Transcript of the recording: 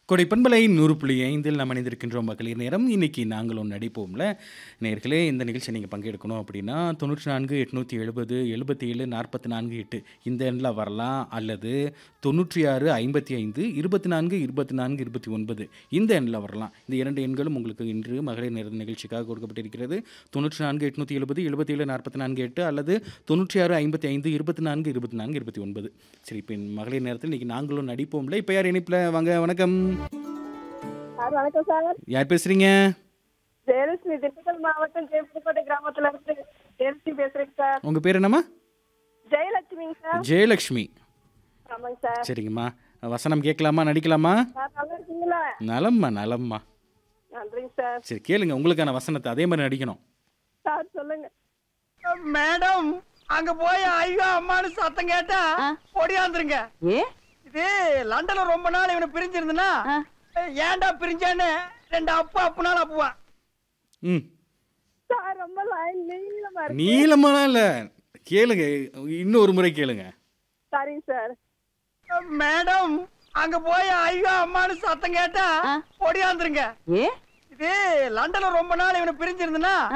கொடைப்பண்பலை நூறு புள்ளி ஐந்தில் நாம் இணைந்திருக்கின்றோம் மகளிர் நேரம் இன்னைக்கு நாங்களும் நடிப்போம்ல நேர்களே இந்த நிகழ்ச்சி நீங்கள் பங்கெடுக்கணும் அப்படின்னா தொண்ணூற்றி நான்கு எட்நூற்றி எழுபது எழுபத்தி ஏழு நாற்பத்தி நான்கு எட்டு இந்த எண்ணில் வரலாம் அல்லது தொண்ணூற்றி ஆறு ஐம்பத்தி ஐந்து இருபத்தி நான்கு இருபத்தி நான்கு இருபத்தி ஒன்பது இந்த எண்ணில் வரலாம் இந்த இரண்டு எண்களும் உங்களுக்கு இன்று மகளிர் நேர நிகழ்ச்சிக்காக கொடுக்கப்பட்டிருக்கிறது தொண்ணூற்றி நான்கு எட்நூற்றி எழுபது எழுபத்தி ஏழு நாற்பத்தி நான்கு எட்டு அல்லது தொண்ணூற்றி ஆறு ஐம்பத்தி ஐந்து இருபத்தி நான்கு இருபத்தி நான்கு இருபத்தி ஒன்பது சரி இப்போ மகளிர் நேரத்தில் இன்னைக்கு நாங்களும் நடிப்போம்ல இப்போ யார் இணைப்பில் வாங்க வணக்கம் சார் வணக்கம் சார் யார் பேசுறீங்க ஜெயலட்சுமி திண்டுக்கல் மாவட்டம் ஜெயப்புதுக்கோட்டை கிராமத்துல இருந்து ஜெயலட்சுமி பேசுறேங்க சார் உங்க பேர் என்னம்மா ஜெயலட்சுமிங்க சார் ஜெயலக்ஷ்மி ஆமாங்க சார் சரிங்கம்மா வசனம் கேட்கலாமா நடிக்கலாமா சார் நல்லா இருக்கீங்களா நலம்மா நலம்மா நன்றிங்க சார் சரி கேளுங்க உங்களுக்கான வசனத்தை அதே மாதிரி நடிக்கணும் சார் சொல்லுங்க மேடம் அங்க போய் ஐயோ அம்மானு சத்தம் கேட்டா ஒடியாந்துருங்க ஏ இது லண்டன்ல ரொம்ப நாள் இவனை பிரிஞ்சிருந்தனா ஏன்டா பிரிஞ்சான்னு ரெண்டு அப்பு அப்புனாலும் அப்புவான் ம் சார் ரொம்ப லைன் நீளமா இருக்கு நீளமாலாம் இல்லை கேளுங்க இன்னும் ஒரு முறை கேளுங்க சரிங்க சார் மேடம் அங்க போய் ஐயோ அம்மானு சத்தம் கேட்டா ஒடியாந்துருங்க ஏ இது லண்டன்ல ரொம்ப நாள் இவனை பிரிஞ்சிருந்தனா